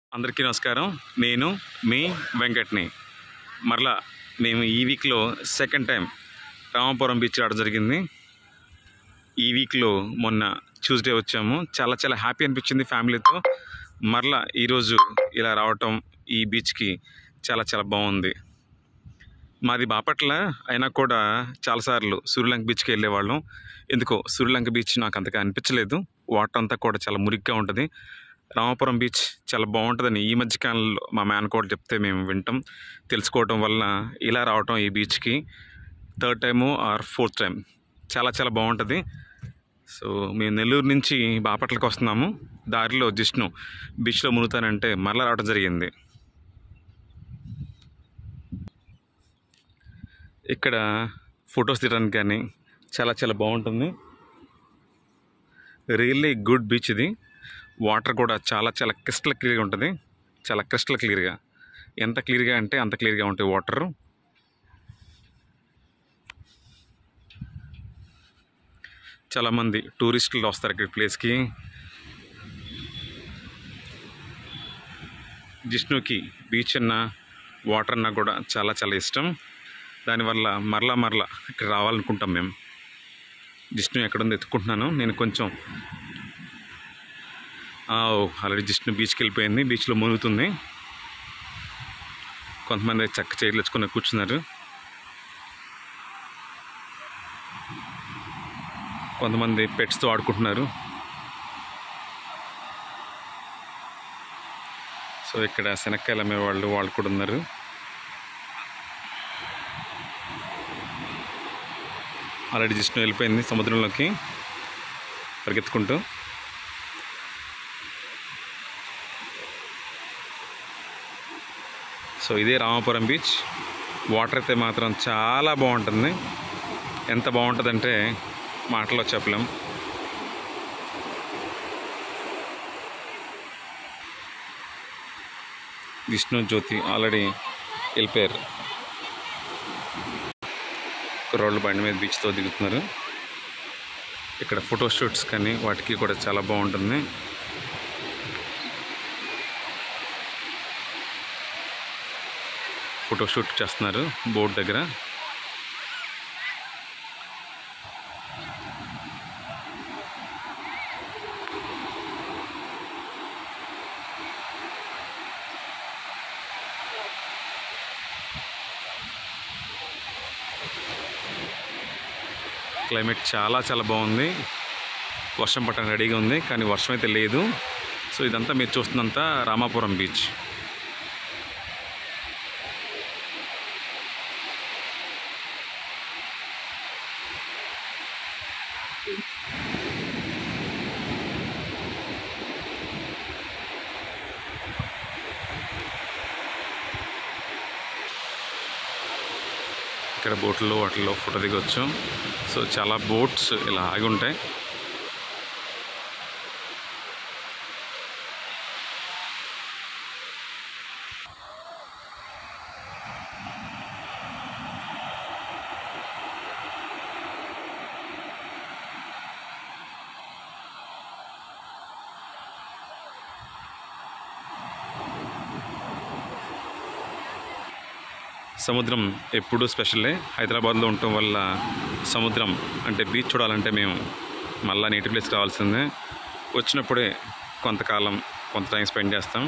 అందరికీ నమస్కారం నేను మీ వెంకట్ని మరలా మేము ఈ వీక్లో సెకండ్ టైం రామాపురం బీచ్ రావడం జరిగింది ఈ వీక్లో మొన్న ట్యూస్డే వచ్చాము చాలా చాలా హ్యాపీ అనిపించింది ఫ్యామిలీతో మరలా ఈరోజు ఇలా రావటం ఈ బీచ్కి చాలా చాలా బాగుంది మాది బాపట్ల అయినా కూడా చాలాసార్లు సూర్యలంక బీచ్కి వెళ్ళేవాళ్ళం ఎందుకో సూర్యలంక బీచ్ నాకు అంతగా అనిపించలేదు వాటర్ అంతా కూడా చాలా మురిగ్గా ఉంటుంది రామాపురం బీచ్ చాలా బాగుంటుందని ఈ మధ్య కాలంలో మా మేనకోడలు చెప్తే మేము వింటాం తెలుసుకోవటం వలన ఇలా రావటం ఈ బీచ్కి third time or fourth time చాలా చాలా బాగుంటుంది సో మేము నెల్లూరు నుంచి బాపట్లకు వస్తున్నాము దారిలో జిష్ణు బీచ్లో మునుగుతానంటే మరలా రావడం జరిగింది ఇక్కడ ఫొటోస్ తీయడానికి కానీ చాలా చాలా బాగుంటుంది రియల్లీ గుడ్ బీచ్ ఇది వాటర్ కూడా చాలా చాలా క్రిస్టల్ క్లియర్గా ఉంటుంది చాలా క్రిస్టల్ క్లియర్గా ఎంత క్లియర్గా అంటే అంత క్లియర్గా ఉంటాయి వాటర్ చాలామంది టూరిస్టులు వస్తారు ఇక్కడ ప్లేస్కి జిష్ణుకి బీచ్ అన్న వాటర్ అన్నా కూడా చాలా చాలా ఇష్టం దానివల్ల మరలా మరలా ఇక్కడ రావాలనుకుంటాం మేము జిష్ణు ఎక్కడుంది ఎత్తుకుంటున్నాను నేను కొంచెం ఆల్రెడీ జిష్ణు బీచ్కి వెళ్ళిపోయింది బీచ్లో మునుగుతుంది కొంతమంది చక్క చైర్లు తెచ్చుకుని కూర్చున్నారు కొంతమంది పెట్స్తో ఆడుకుంటున్నారు సో ఇక్కడ శనక్కాయలు అమ్మే వాళ్ళు వాళ్ళు కూడా ఉన్నారు ఆల్రెడీ జిష్ణు వెళ్ళిపోయింది సముద్రంలోకి పరిగెత్తుకుంటూ సో ఇదే రామాపురం బీచ్ వాటర్ అయితే మాత్రం చాలా బాగుంటుంది ఎంత బాగుంటుందంటే మాటలో చెప్పలేం విష్ణు జ్యోతి ఆల్రెడీ వెళ్ళిపోయారు కుర్రోళ్ళు బండి మీద బీచ్తో దిగుతున్నారు ఇక్కడ ఫోటో షూట్స్ కానీ వాటికి కూడా చాలా బాగుంటుంది ఫోటో షూట్ చేస్తున్నారు బోర్డు దగ్గర క్లైమేట్ చాలా చాలా బాగుంది వర్షం పట్టడం రెడీగా ఉంది కానీ వర్షం అయితే లేదు సో ఇదంతా మీరు చూస్తున్నంత రామాపురం బీచ్ ఇక్కడ బోట్లో వాటిల్లో ఫోటో దిగొచ్చు సో చాలా బోట్స్ ఇలా ఆగి ఉంటాయి సముద్రం ఎప్పుడూ స్పెషలే హైదరాబాద్లో ఉండటం వల్ల సముద్రం అంటే బీచ్ చూడాలంటే మేము మళ్ళా నేటివ్ ప్లేస్కి రావాల్సిందే వచ్చినప్పుడే కొంతకాలం కొంత టైం స్పెండ్ చేస్తాం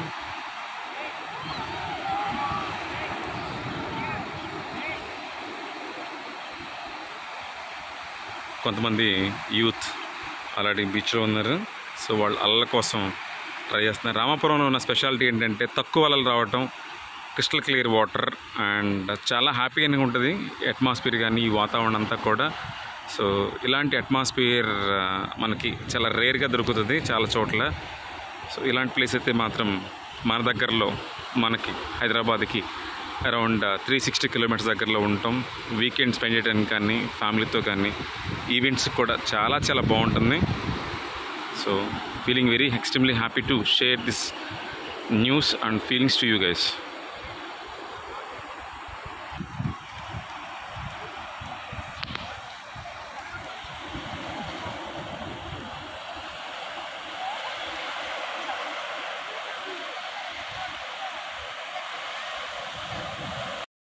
కొంతమంది యూత్ ఆల్రెడీ బీచ్లో ఉన్నారు సో వాళ్ళు అల్లల కోసం ట్రై చేస్తున్నారు రామాపురంలో ఉన్న స్పెషాలిటీ ఏంటంటే తక్కువ అలలు రావటం క్రిస్టల్ క్లియర్ వాటర్ అండ్ చాలా హ్యాపీగానే ఉంటుంది అట్మాస్ఫియర్ కానీ ఈ వాతావరణం అంతా కూడా సో ఇలాంటి అట్మాస్ఫియర్ మనకి చాలా రేర్గా దొరుకుతుంది చాలా చోట్ల సో ఇలాంటి ప్లేస్ అయితే మాత్రం మన దగ్గరలో మనకి హైదరాబాద్కి అరౌండ్ త్రీ సిక్స్టీ కిలోమీటర్స్ దగ్గరలో ఉంటాం వీకెండ్ స్పెండ్ చేయడానికి కానీ ఫ్యామిలీతో కానీ ఈవెంట్స్ కూడా చాలా చాలా బాగుంటుంది so feeling very extremely happy to share this news and feelings to you guys